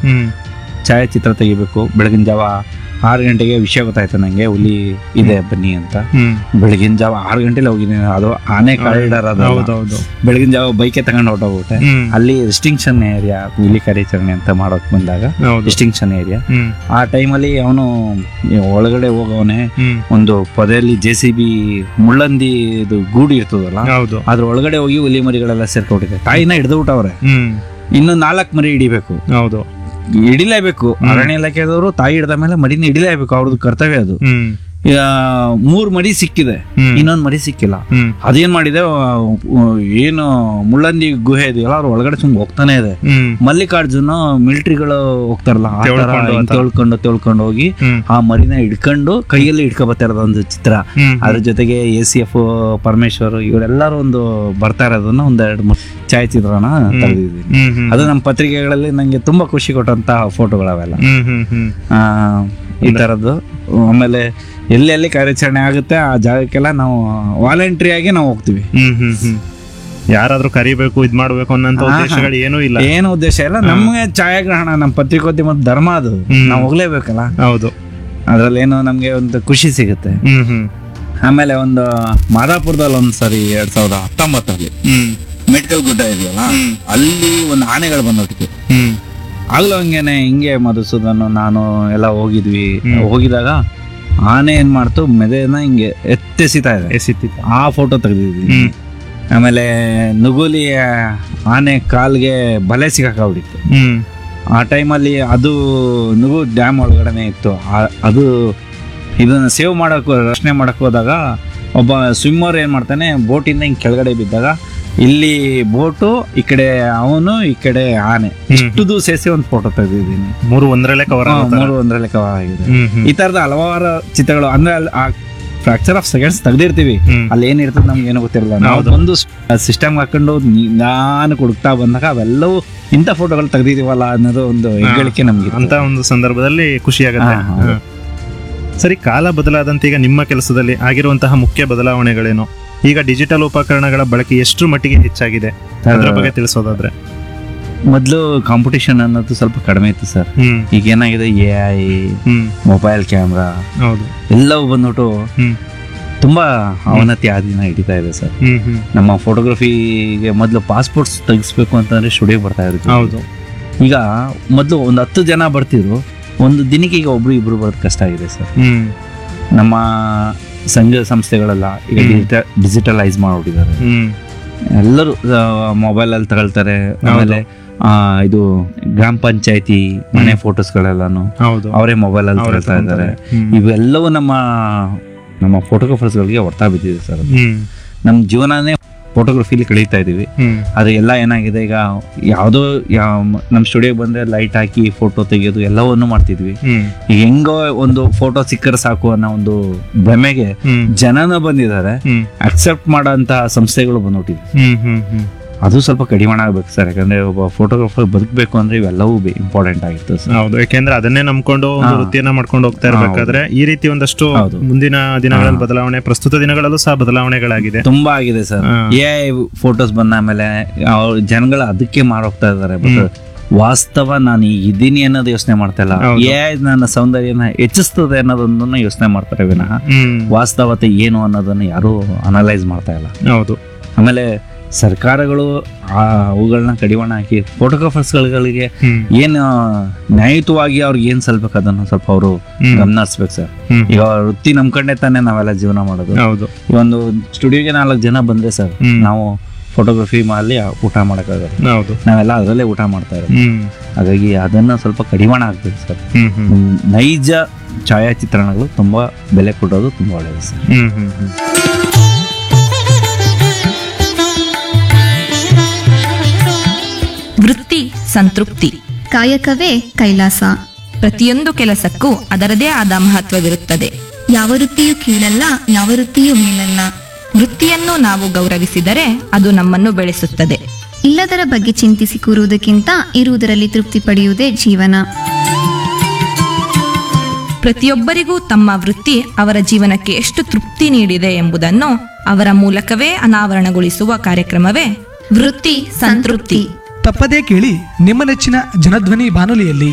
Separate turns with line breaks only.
ಹ್ಮ್
ಛಾಯಾಚಿತ್ರ ತೆಗಿಬೇಕು ಬೆಳಗಿನ ಜಾವ ಆರು ಗಂಟೆಗೆ ವಿಷಯ ಗೊತ್ತಾಯ್ತು ನನಗೆ ಹುಲಿ ಇದೆ ಬನ್ನಿ ಅಂತ
ಹ್ಮ್
ಬೆಳಗಿನ ಜಾವ ಆರು ಗಂಟೆಲಿ ಹೋಗಿದ್ದೀನಿ ಅದು ಆನೆ ಕಾರಿಡಾರ್ ಅದು
ಹೌದೌದು
ಬೆಳಗಿನ ಜಾವ ಬೈಕೆ ತಗೊಂಡು ಹೊರಟೋಗ್ಬಿಟ್ಟೆ
ಹ್ಮ್
ಅಲ್ಲಿ ರಿಸ್ಟಿಂಕ್ಷನ್ ಏರಿಯಾ ಹುಲಿ ಕಾರ್ಯಾಚರಣೆ ಅಂತ ಮಾಡೋಕ್ ಬಂದಾಗ
ಹೌದು
ಡಿಸ್ಟಿಂಕ್ಷನ್ ಏರಿಯಾ
ಹ್ಮ್
ಆ ಟೈಮಲ್ಲಿ ಅವನು ಒಳಗಡೆ ಹೋಗವನೆ
ಹ್ಮ್
ಒಂದು ಪೊದೆಯಲ್ಲಿ ಜೆ ಸಿ ಬಿ ಮುಳ್ಳಂದಿ ಇದು ಗೂಡು ಇರ್ತದಲ್ಲ
ಹೌದು
ಅದ್ರ ಒಳಗಡೆ ಹೋಗಿ ಹುಲಿ ಮರಿಗಳೆಲ್ಲ ಸೇರ್ಕೊಂಡಿದೆ ತಾಯಿನ ಹಿಡಿದು ಬಿಟ್ಟವ್ರೆ
ಹ್ಮ್
ಇನ್ನು ನಾಲ್ಕು ಮರಿ ಹಿಡಿಬೇಕು
ಹೌದು
ಹಿಡಿಲೇಬೇಕು ಅರಣ್ಯ ಇಲಾಖೆದವರು ತಾಯಿ ಹಿಡಿದ ಮೇಲೆ ಮರಿನ ಹಿಡಿಲೇಬೇಕು ಅವ್ರದ್ದು ಕರ್ತವ್ಯ ಅದು
ಹ್ಮ್
ಈಗ ಮೂರ್ ಮರಿ ಸಿಕ್ಕಿದೆ
ಹ್ಮ್.
ಇನ್ನೊಂದ್ ಮರಿ ಸಿಕ್ಕಿಲ್ಲ
ಹ್ಮ್
ಅದೇನ್ ಮಾಡಿದೆ ಆ, ಏನು ಮುಳ್ಳಂದಿ ಗುಹೆ ಇದೆಯಲ್ಲ ಅವ್ರ ಒಳಗಡೆ ಸುಮ್ ಹೋಗ್ತಾನೆ ಇದೆ
ಹ್ಮ್
ಮಲ್ಲಿಕಾರ್ಜುನ ಮಿಲಿಟರಿಗಳು ಹೋಗ್ತಾರಲ್ಲ ಆ ತರ
ತೆವಳ್ಕೊಂಡು
ಹಿಂಗ್
ಆತ.
ತೊಳ್ಕೊಂಡು ತೊಳ್ಕೊಂಡು ಹೋಗಿ
ಹ್ಮ್
ಆ ಮರಿನ ಹಿಡ್ಕೊಂಡು ಕೈಯಲ್ಲಿ ಹಿಡ್ಕೊ ಬರ್ತಾ ಇರೋದು ಒಂದು ಚಿತ್ರ
ಹ್ಮ್
ಅದ್ರ ಜೊತೆಗೆ ಎ ಸಿ ಎಫ್ ಪರಮೇಶ್ವರ್ ಇವರೆಲ್ಲರೂ ಒಂದು ಬರ್ತಾ ಇರೋದನ್ನ ಒಂದೆರಡು ಮೂರು ಛಾಯಾಚಿತ್ರನ ತೆಗೆದಿದ್ದೀನಿ
ಹ್ಮ್ ಹ್ಮ್
ಅದು ನಮ್ಮ ಪತ್ರಿಕೆಗಳಲ್ಲಿ ನಂಗೆ ತುಂಬಾ ಖುಷಿ ಕೊಟ್ಟಂತ ಫೋಟೋಗಳವೆಲ್ಲ
ಹ್ಮ್ ಹ್ಮ್ ಹ್ಮ್
ಆ, ಈ ತರದ್ದು ಆಮೇಲೆ ಎಲ್ಲೆಲ್ಲಿ ಕಾರ್ಯಾಚರಣೆ ಆಗುತ್ತೆ ಆ ಜಾಗಕ್ಕೆಲ್ಲ ನಾವು ವಾಲಂಟ್ರಿ ಆಗಿ ನಾವು ಹೋಗ್ತೀವಿ
ಹ್ಮ್ ಹ್ಮ್ ಹ್ಮ್ ಯಾರಾದ್ರೂ ಕರಿಬೇಕು ಇದ್ ಮಾಡ್ಬೇಕು ಅನ್ನೋಂತ
ಹಾ, ಹಾ.
ಉದ್ದೇಶಗಳು ಏನೂ ಇಲ್ಲ
ಏನು ಉದ್ದೇಶ ಇಲ್ಲ ನಮಗೆ ಛಾಯಾಗ್ರಹಣ ನಮ್ಮ ಪತ್ರಿಕೋದ್ಯಮದ ಧರ್ಮ ಅದು
ಹ್ಮ್.
ನಾವು ಹೋಗ್ಲೇಬೇಕಲ್ಲ
ಹೌದು
ಅದ್ರಲ್ಲಿ ಏನೋ ನಮ್ಗೆ ಒಂದು ಖುಷಿ ಸಿಗುತ್ತೆ
ಹ್ಮ್ ಹ್ಮ್
ಆಮೇಲೆ ಒಂದು ಮಾದಾಪುರದಲ್ಲಿ ಒಂದ್ ಸರಿ ಎರಡ್ ಸಾವಿರದ ಹತ್ತೊಂಬತ್ತರಲ್ಲಿ
ಹ್ಮ್
ಮೆಡಿಕಲ್ ಗುಡ್ಡ ಇದೆಯಲ್ಲ ಅಲ್ಲಿ ಒಂದು ಆನೆಗಳು ಬಂದೋಟಿಗೆ
ಹ್ಮ್
ಆಗ್ಲೂ ಹಂಗೇನೆ ಹಿಂಗೆ ಮಧುಸೂದನ್ ನಾನು ಎಲ್ಲ ಹೋಗಿದ್ವಿ
ಹ್ಮ್.
ಹೋಗಿದಾಗ ಆನೆ ಏನ್ ಮಾಡ್ತು ಮೆದೆನ ಹಿಂಗೆ ಎತ್ತೆಸಿತಾ ಇದೆ
ಎಸಿತಿತ್ತು
ಆ ಫೋಟೋ ತೆಗೆದಿದ್ದೀನಿ
ಹ್ಮ್
ಆಮೇಲೆ ನುಗುಲಿ ಆನೆ ಕಾಲ್ಗೆ ಬಲೆ ಸಿಕ್ಕಾಕ್ಬಿಟ್ಟಿತ್ತು
ಹ್ಮ್
ಆ ಟೈಮಲ್ಲಿ ಅದು ನುಗು ಡ್ಯಾಮ್ ಒಳಗಡೆನೆ ಇತ್ತು ಆ- ಅದು ಇದನ್ನ ಸೇವ್ ಮಾಡಕ್ ರಕ್ಷಣೆ ಮಾಡಕ್ ಹೋದಾಗ ಒಬ್ಬ ಸ್ವಿಮ್ಮರ್ ಏನ್ ಮಾಡ್ತಾನೆ ಬೋಟಿಂದ ಹಿಂಗ್ ಕೆಳಗಡೆ ಬಿದ್ದಾಗ ಇಲ್ಲಿ ಬೋಟು ಈ ಕಡೆ ಅವನು ಈ ಕಡೆ ಆನೆ ಇಷ್ಟುದು ಸೇರಿಸಿ ಒಂದು ಫೋಟೋ ತೆಗೆದಿದ್ದೀನಿ
ಮೂರು ಒಂದರಲ್ಲೇ ಕವರ್ ಆಗುತ್ತೆ
ಮೂರು ಒಂದರಲ್ಲಿ ಕವರ್ ಆಗಿದೆ
ಹ್ಮ್ ಹ್ಮ್
ಈ ತರದ ಹಲವಾರು ಚಿತ್ರಗಳು ಅಂದ್ರೆ ಅಲ್ಲಿ ಆ ಫ್ರಾಕ್ಚರ್ ಆಫ್ ಸೆಕೆಂಡ್ಸ್ ತೆಗ್ದಿರ್ತೀವಿ
ಹ್ಮ್
ಅಲ್ಲಿ ಏನಿರ್ತದೆ ನಮ್ಗೆ ಏನು ಗೊತ್ತಿರಲ್ಲ ನಾವು
ಹೌದು.
ಒಂದು ಸಿಸ್ಟಮ್ ಹಾಕೊಂಡು ನಾನು ಹುಡುಕ್ತಾ ಬಂದಾಗ ಅವೆಲ್ಲವೂ ಇಂಥ ಫೋಟೋಗಳು ತೆಗ್ದಿದೀವಲ್ಲ ಅನ್ನೋದು ಒಂದು ಹೆಗ್ಗಳಿಕೆ ನಮ್ಗೆ
ಅಂತ ಒಂದು ಸಂದರ್ಭದಲ್ಲಿ ಖುಷಿ ಆಗುತ್ತೆ
ಹಾ, ಹೌದು.
ಹಾ. ಸರಿ ಕಾಲ ಬದಲಾದಂತೆ ಈಗ ನಿಮ್ಮ ಕೆಲಸದಲ್ಲಿ ಆಗಿರುವಂತಹ ಮುಖ್ಯ ಬದಲಾವಣೆಗಳೇನು ಈಗ ಡಿಜಿಟಲ್ ಉಪಕರಣಗಳ ಬಳಕೆ ಎಷ್ಟು ಮಟ್ಟಿಗೆ ಹೆಚ್ಚಾಗಿದೆ ಅದ್ರ ಬಗ್ಗೆ ತಿಳಿಸೋದಾದ್ರೆ
ಮೊದಲು ಕಾಂಪಿಟೇಷನ್ ಅನ್ನೋದು ಸ್ವಲ್ಪ ಕಡಿಮೆ ಇತ್ತು ಸರ್
ಹ್ಮ್
ಈಗ ಏನಾಗಿದೆ ಎ ಐ
ಹ್ಮ್
ಮೊಬೈಲ್ ಕ್ಯಾಮ್ರಾ
ಹೌದು
ಎಲ್ಲವೂ ಬಂದ್ಬಿಟ್ಟು
ಹ್ಮ್
ತುಂಬಾ ಅವನತಿ ಆದಿನ ಹಿಡಿತಾ ಇದೆ ಸರ್
ಹ್ಮ್ ಹ್ಮ್
ನಮ್ಮ ಫೋಟೋಗ್ರಫಿಗೆ ಮೊದಲು ಪಾಸ್ಪೋರ್ಟ್ಸ್ ತೆಗಿಸ್ಬೇಕು ಅಂತಂದ್ರೆ ಸ್ಟುಡಿಯೋ ಬರ್ತಾ ಇರುತ್ತೆ
ಹೌದು
ಈಗ ಮೊದಲು ಒಂದು ಹತ್ತು ಜನ ಬರ್ತಿದ್ರು ಒಂದು ದಿನಕ್ಕೆ ಈಗ ಒಬ್ರು ಇಬ್ರು ಬರೋದು ಕಷ್ಟ ಆಗಿದೆ ಸರ್
ಹ್ಮ್
ನಮ್ಮ ಸಂಘ ಸಂಸ್ಥೆಗಳೆಲ್ಲ ಈಗ
ಹ್ಮ್.
ಡಿಜಿಟಲ್ ಡಿಜಿಟಲೈಸ್ ಮಾಡ್ಬಿಟ್ಟಿದ್ದಾರೆ
ಹ್ಮ್
ಎಲ್ಲರೂ ಮೊಬೈಲಲ್ಲಿ ತಗೊಳ್ತಾರೆ ಆಮೇಲೆ ಆ, ಇದು ಗ್ರಾಮ ಪಂಚಾಯತಿ ಮನೆ ಫೋಟೋಸ್ಗಳೆಲ್ಲಾನು
ಹೌದು
ಅವರೇ ಮೊಬೈಲ್ ಅಲ್ಲಿ
ಅವ್ರೇ
ತಗೊಳ್ತಾ ಇದ್ದಾರೆ
ತಗೊಂತಾರೆ. ಹ್ಮ್.
ಇವೆಲ್ಲವೂ ನಮ್ಮ ನಮ್ಮ ಫೋಟೋಗ್ರಾಫರ್ಸ್ಗಳಿಗೆ ಹೊರ್ತಾ ಬಿದ್ದಿದೆ ಸರ್ ಅದು.
ಹ್ಮ್
ನಮ್ಮ ಜೀವನನೇ ಫೋಟೋಗ್ರಫಿಲಿ ಕಳೀತಾ ಇದೀವಿ
ಹ್ಮ್
ಅದು ಎಲ್ಲ ಏನಾಗಿದೆ ಈಗ ಯಾವುದೋ ಯಾವ ನಮ್ಮ ಸ್ಟುಡಿಯೋಗೆ ಬಂದ್ರೆ ಲೈಟ್ ಹಾಕಿ ಫೋಟೋ ತೆಗೆಯೋದು ಎಲ್ಲವನ್ನೂ ಮಾಡ್ತಿದ್ವಿ
ಹ್ಮ್
ಈಗ ಹೆಂಗೋ ಒಂದು ಫೋಟೋ ಸಿಕ್ಕರೆ ಸಾಕು ಅನ್ನೋ ಒಂದು ಭ್ರಮೆಗೆ
ಹ್ಮ್
ಜನನ ಬಂದಿದ್ದಾರೆ
ಹ್ಮ್
ಅಕ್ಸೆಪ್ಟ್ ಮಾಡೋಂಥ ಸಂಸ್ಥೆಗಳು ಬಂದ್ಬಿಟ್ಟಿದೆ
ಹ್ಮ್ ಹ್ಮ್ ಹ್ಮ್
ಅದು ಸ್ವಲ್ಪ ಕಡಿಮೆ ಆಗ್ಬೇಕು ಸರ್ ಯಾಕಂದ್ರೆ ಒಬ್ಬ ಫೋಟೋಗ್ರಾಫರ್ ಬದುಕಬೇಕು ಅಂದ್ರೆ ಇವೆಲ್ಲವೂ ಇಂಪಾರ್ಟೆಂಟ್ ಆಗಿರ್ತದೆ ಸರ್
ಹೌದು ಯಾಕೆಂದ್ರೆ ಅದನ್ನೇ ನಂಬ್ಕೊಂಡು ಒಂದು
ಹಾ.
ವೃತ್ತಿಯನ್ನ ಮಾಡ್ಕೊಂಡು ಹೋಗ್ತಾ ಇರ್ಬೇಕಾದ್ರೆ ಈ ರೀತಿ ಒಂದಷ್ಟು
ಹೌದು.
ಮುಂದಿನ ದಿನಗಳಲ್ಲಿ ಬದಲಾವಣೆ ಪ್ರಸ್ತುತ ದಿನಗಳಲ್ಲೂ ಸಹ ಬದಲಾವಣೆಗಳಾಗಿದೆ
ತುಂಬಾ ಆಗಿದೆ ಸರ್
ಹಾ.
ಎ ಐ ಫೋಟೋಸ್ ಬಂದ ಆಮೇಲೆ ಅವ್ರ್ ಜನಗಳು ಅದಕ್ಕೆ ಮಾರೋಗ್ತಾ ಇದ್ದಾರೆ ಬಟ್ ವಾಸ್ತವ ನಾನು ಈಗ ಇದ್ದೀನಿ ಅನ್ನೋದು ಯೋಚನೆ ಮಾಡ್ತಾ ಇಲ್ಲ
ಹೌದು.
ಎ ಐ ನನ್ನ ಸೌಂದರ್ಯನ ಹೆಚ್ಚಿಸ್ತದೆ ಅನ್ನೋದನ್ನ ಯೋಚನೆ ಮಾಡ್ತಾರೆ ವಿನಃ
ಹ್ಮ್
ವಾಸ್ತವತೆ ಏನು ಅನ್ನೋದನ್ನ ಯಾರು ಅನಲೈಸ್ ಮಾಡ್ತಾ ಇಲ್ಲ
ಹೌದು
ಆಮೇಲೆ ಸರ್ಕಾರಗಳು ಆ ಅವುಗಳನ್ನ ಕಡಿವಾಣ ಹಾಕಿ ಫೋಟೋಗ್ರಾಫರ್ಸ್ಗಳಿಗೆ
ಹ್ಮ್
ಏನು ನ್ಯಾಯಯುತವಾಗಿ ಅವ್ರಿಗೆ ಏನ್ ಸಲ್ಬೇಕು ಅದನ್ನ ಸ್ವಲ್ಪ ಅವರು
ಹ್ಮ್.
ಗಮನ ಹರಿಸ್ಬೇಕು ಸರ್
ಹ್ಮ್
ಈಗ ವೃತ್ತಿ ನಂಬ್ಕೊಂಡೆ ತಾನೇ ನಾವೆಲ್ಲ ಜೀವನ ಮಾಡೋದು
ಹೌದು
ಈ ಒಂದು ಸ್ಟುಡಿಯೋಗೆ ನಾಲ್ಕು ಜನ ಬಂದ್ರೆ ಸರ್
ಹ್ಮ್.
ನಾವು ಫೋಟೋಗ್ರಫಿ ಮಾಡಿ ಊಟ ಮಾಡೋಕ್ಕಾಗಲ್ಲ
ಹೌದು
ನಾವೆಲ್ಲ ಅದರಲ್ಲೇ ಊಟ ಮಾಡ್ತಾ ಇರೋದು
ಹ್ಮ್
ಹಾಗಾಗಿ ಅದನ್ನ ಸ್ವಲ್ಪ ಕಡಿವಾಣ ಆಗ್ಬೇಕು ಸರ್
ಹ್ಮ್ ಹ್ಮ್
ಹ್ಮ್, ನೈಜ ಛಾಯಾಚಿತ್ರಣಗಳು ತುಂಬಾ ಬೆಲೆ ಕೊಡೋದು ತುಂಬಾ ಒಳ್ಳೆಯದು ಸರ್
ಹ್ಮ್ ಹ್ಮ್ ಹ್ಮ್
ವೃತ್ತಿ ಸಂತೃಪ್ತಿ
ಕಾಯಕವೇ ಕೈಲಾಸ
ಪ್ರತಿಯೊಂದು ಕೆಲಸಕ್ಕೂ ಅದರದೇ ಆದ ಮಹತ್ವವಿರುತ್ತದೆ
ಯಾವ ವೃತ್ತಿಯೂ ಕೀಳಲ್ಲ ಯಾವ ವೃತ್ತಿಯೂ ಮೇಲಲ್ಲ
ವೃತ್ತಿಯನ್ನು ನಾವು ಗೌರವಿಸಿದರೆ ಅದು ನಮ್ಮನ್ನು ಬೆಳೆಸುತ್ತದೆ
ಇಲ್ಲದರ ಬಗ್ಗೆ ಚಿಂತಿಸಿ ಕೂರುವುದಕ್ಕಿಂತ ಇರುವುದರಲ್ಲಿ ತೃಪ್ತಿ ಪಡೆಯುವುದೇ ಜೀವನ
ಪ್ರತಿಯೊಬ್ಬರಿಗೂ ತಮ್ಮ ವೃತ್ತಿ ಅವರ ಜೀವನಕ್ಕೆ ಎಷ್ಟು ತೃಪ್ತಿ ನೀಡಿದೆ ಎಂಬುದನ್ನು ಅವರ ಮೂಲಕವೇ ಅನಾವರಣಗೊಳಿಸುವ ಕಾರ್ಯಕ್ರಮವೇ ವೃತ್ತಿ ಸಂತೃಪ್ತಿ
ತಪ್ಪದೇ ಕೇಳಿ ನಿಮ್ಮ ನೆಚ್ಚಿನ ಜನಧ್ವನಿ ಬಾನುಲಿಯಲ್ಲಿ